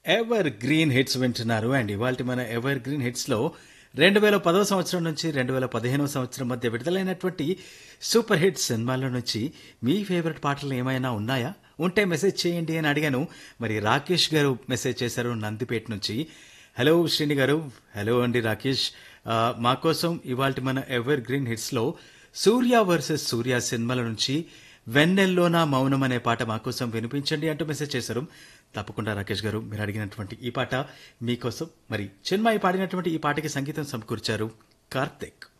ever evergreen hits వింటున్నారు and ఇవాళ మన ఎవర్ గ్రీన్ హిట్స్ లో రెండు వేల పదవ సంవత్సరం నుంచి రెండు వేల పదిహేనవ సంవత్సరం మధ్య విడుదలైనటువంటి సూపర్ హిట్ సినిమాల నుంచి మీ ఫేవరెట్ పాటలు ఏమైనా ఉన్నాయా ఉంటే మెసేజ్ చేయండి అని అడిగాను మరి రాకేష్ గారు మెసేజ్ చేశారు నందిపేట నుంచి హలో శ్రీని గారు హలో అండి రాకేష్ ఆ, మా కోసం ఇవాళ మన ఎవర్ గ్రీన్ హిట్స్ లో సూర్య వర్సెస్ సూర్య సినిమాల నుంచి వెన్నెల్లోనా మౌనం అనే పాట మా కోసం వినిపించండి అంటూ మెసేజ్ చేశారు తప్పకుండా రాకేష్ గారు మీరు అడిగినటువంటి ఈ పాట మీకోసం మరి చిన్మయి పాడినటువంటి ఈ పాటకి సంగీతం సమకూర్చారు కార్తిక్